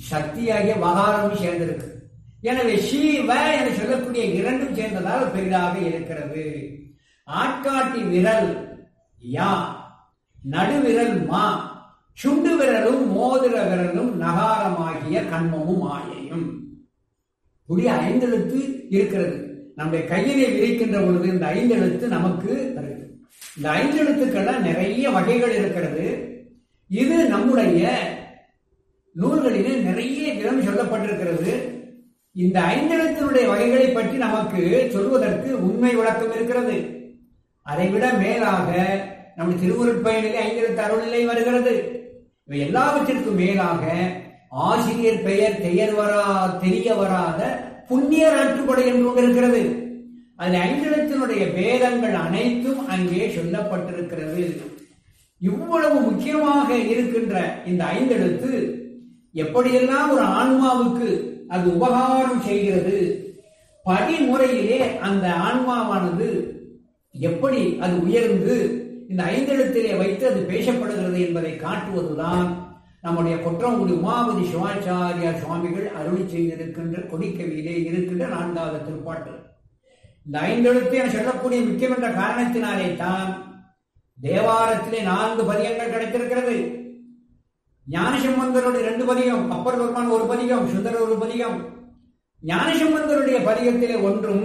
சக்தியாகிய வகாரமும் சேர்ந்திருக்கு எனவே சிவ என சொல்லக்கூடிய இரண்டும் சேர்ந்ததால் பெரிதாக இருக்கிறது ஆட்காட்டி விரல் யா நடுவிரல் மா சுண்டு விரலும் மோதிர விரலும் நகாரமாகிய கண்மமும் மாயையும் புதிய ஐந்தெழுத்து இருக்கிறது நம்முடைய கையிலே விரிக்கின்ற பொழுது இந்த ஐந்தெழுத்து நமக்கு வருது இந்த ஐந்தெழுத்துக்கெல்லாம் நிறைய வகைகள் இருக்கிறது இது நம்முடைய நூல்களிலே நிறைய விதம் சொல்லப்பட்டிருக்கிறது இந்த ஐந்தெழுத்தினுடைய வகைகளை பற்றி நமக்கு சொல்வதற்கு உண்மை விளக்கம் இருக்கிறது அதைவிட மேலாக நம்ம திருவுருட்பயனிலே ஐந்தெழுத்து அருளிலே வருகிறது இவை எல்லாவற்றிற்கும் மேலாக ஆசிரியர் பெயர் பெயர் வரா தெரிய வராத புண்ணிய நாட்டுப்படை என்று ஒன்று இருக்கிறது அதில் ஐந்தெழுத்தினுடைய வேதங்கள் அனைத்தும் அங்கே சொல்லப்பட்டிருக்கிறது இவ்வளவு முக்கியமாக இருக்கின்ற இந்த ஐந்தெழுத்து எப்படியெல்லாம் ஒரு ஆன்மாவுக்கு அது உபகாரம் செய்கிறது படிமுறையிலே அந்த ஆன்மாவானது எப்படி அது உயர்ந்து இந்த ஐந்தெழுத்திலே வைத்து அது பேசப்படுகிறது என்பதை காட்டுவதுதான் நம்முடைய கொற்றங்குடி உமாபதி சிவாச்சாரியார் சுவாமிகள் அருளி செய்திருக்கின்ற கொடிக்கவியிலே இருக்கின்ற நான்காவது திருப்பாட்டு இந்த ஐந்தெழுத்து என சொல்லக்கூடிய முக்கியம் என்ற காரணத்தினாலே தான் தேவாரத்திலே நான்கு பதியங்கள் கிடைத்திருக்கிறது ஞானசம்பந்தருடைய ரெண்டு பதிகம் அப்பர் பெருமான் ஒரு பதிகம் சுந்தரர் ஒரு பதிகம் ஞானசம்பந்தருடைய பதிகத்திலே ஒன்றும்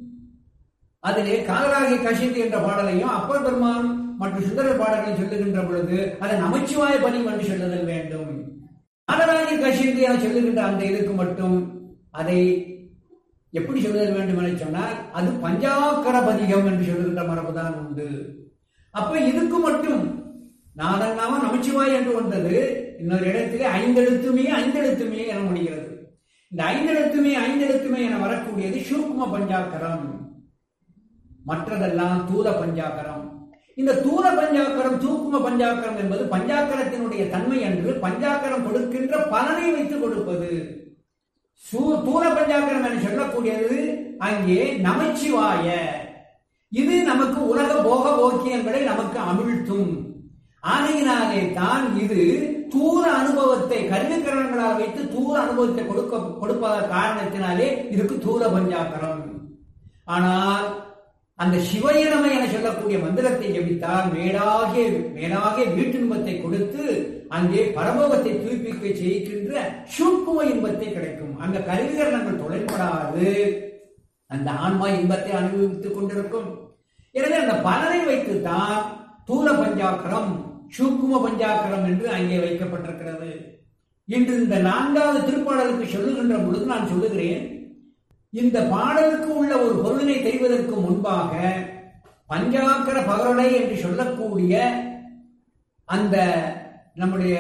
அதிலே காலராகி கசிந்து என்ற பாடலையும் அப்பர் பெருமான் மற்றும் சுந்தரர் பாடல்களை சொல்லுகின்ற பொழுது அதை நமச்சிவாய பதிகம் என்று சொல்லுதல் வேண்டும் காலராகி கசிந்து என சொல்லுகின்ற அந்த இதுக்கு மட்டும் அதை எப்படி சொல்லுதல் வேண்டும் என சொன்னால் அது பஞ்சாக்கர பதிகம் என்று சொல்லுகின்ற மரபுதான் உண்டு அப்ப இதுக்கு மட்டும் நாதன்னாம நமச்சிவாய் என்று வந்தது இன்னொரு இடத்திலே ஐந்தெழுத்துமே ஐந்தெழுத்துமே என முடிகிறது இந்த ஐந்தெழுத்துமே ஐந்தெழுத்துமே என வரக்கூடியது சூக்ம பஞ்சாக்கரம் மற்றதெல்லாம் தூத பஞ்சாக்கரம் இந்த தூத பஞ்சாக்கரம் தூக்கும பஞ்சாக்கரம் என்பது பஞ்சாக்கரத்தினுடைய தன்மை என்று பஞ்சாக்கரம் கொடுக்கின்ற பலனை வைத்து கொடுப்பது சூ- தூர பஞ்சாக்கரம் என சொல்லக்கூடியது அங்கே நமச்சிவாய இது நமக்கு உலக போக போக்கியங்களை நமக்கு அமிழ்த்தும் ஆகையினாலே தான் இது தூர அனுபவத்தை கருவிக்கரணங்களால் வைத்து தூர அனுபவத்தை கொடுக்க கொடுப்பத காரணத்தினாலே இதுக்கு தூர பஞ்சாக்கரம் ஆனால் அந்த சிவயினமை என சொல்லக்கூடிய மந்திரத்தை ஜபித்தால் மேலாகிய மேலாகிய வீட்டின்பத்தை கொடுத்து அங்கே பரமோகத்தை தூய்ப்பிக்க செய்கின்ற சூக்கும இன்பத்தை கிடைக்கும் அந்த கருவிகரணங்கள் தொலைப்படாது அந்த ஆன்மா இன்பத்தை அனுபவித்துக் கொண்டிருக்கும் எனவே அந்த பலனை வைத்துத்தான் தூர பஞ்சாக்கரம் சூக்கும பஞ்சாக்கரம் என்று அங்கே வைக்கப்பட்டிருக்கிறது இன்று இந்த நான்காவது திருப்பாடலுக்கு சொல்லுகின்ற பொழுது நான் சொல்லுகிறேன் இந்த பாடலுக்கு உள்ள ஒரு பொருளினை தெரிவதற்கு முன்பாக பஞ்சாக்கர பகரடை என்று சொல்லக்கூடிய அந்த நம்முடைய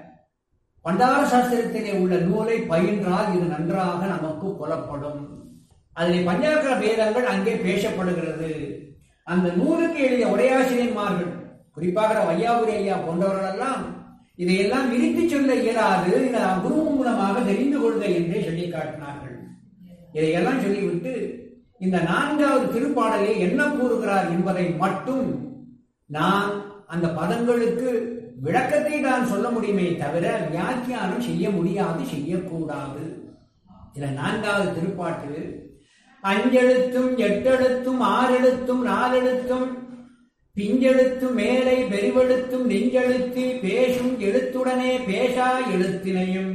பண்டார சாஸ்திரத்திலே உள்ள நூலை பயின்றால் இது நன்றாக நமக்கு புலப்படும் அதிலே பஞ்சாக்கர வேதங்கள் அங்கே பேசப்படுகிறது அந்த நூலுக்கு எழுதிய உரையாசிரியன்மார்கள் குறிப்பாக வையாபுரி ஐயா போன்றவர்கள் எல்லாம் இதையெல்லாம் விரித்து சொல்ல இயலாது இதை குரு மூலமாக தெரிந்து கொள்க என்றே சொல்லி காட்டினார்கள் இதையெல்லாம் சொல்லிவிட்டு இந்த நான்காவது திருப்பாடலே என்ன கூறுகிறார் என்பதை மட்டும் நான் அந்த பதங்களுக்கு விளக்கத்தை நான் சொல்ல முடியுமே தவிர வியாக்கியானம் செய்ய முடியாது செய்யக்கூடாது இதுல நான்காவது திருப்பாட்டு அஞ்செழுத்தும் எட்டெழுத்தும் ஆறெழுத்தும் நாலெழுத்தும் பிஞ்செழுத்து மேலை பெருவெழுத்தும் நெஞ்செழுத்தி பேசும் எழுத்துடனே பேசா எழுத்தினையும்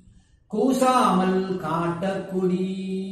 கூசாமல் காட்டக்குடி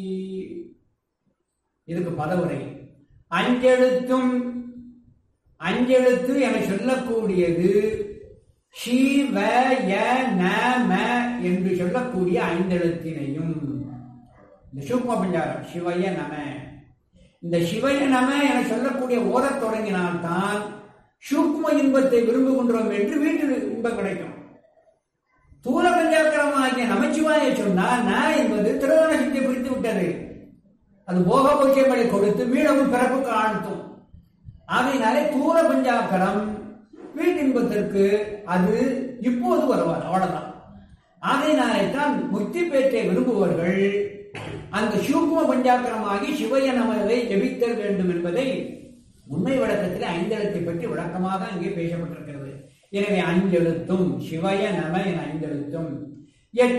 இதுக்கு பதவுரை அஞ்செழுத்தும் அஞ்செழுத்து என சொல்லக்கூடியது ஷி வ ய ந ம என்று சொல்லக்கூடிய ஐந்தெழுத்தினையும் இந்த சூக்ம பஞ்சாரம் சிவய நம இந்த சிவய நம என சொல்லக்கூடிய ஓதத் தொடங்கினால்தான் சூக்ம இன்பத்தை விரும்புகின்றோம் என்று வீட்டில் இன்பம் கிடைக்கும் தூர பஞ்சாக்கரமாகிய நமச்சிவாய சொன்னால் ந என்பது திருவண்ண சித்தை பிரித்து விட்டது அது போக போக்கியங்களை கொடுத்து மீளவும் பிறப்புக்கு ஆழ்த்தும் ஆகையினாலே தூர பஞ்சாக்கரம் வீட்டின்பத்திற்கு அது இப்போது வருவார் அவ்வளவுதான் ஆகையினாலே தான் முக்தி பேற்றை விரும்புவர்கள் அந்த சூக்ம பஞ்சாக்கரமாகி சிவய நமதை ஜெபித்தல் வேண்டும் என்பதை உண்மை விளக்கத்தில் ஐந்தெழுத்தை பற்றி விளக்கமாக அங்கே பேசப்பட்டிருக்கிறது எனவே அஞ்செழுத்தும் சிவய நம என ஐந்தெழுத்தும்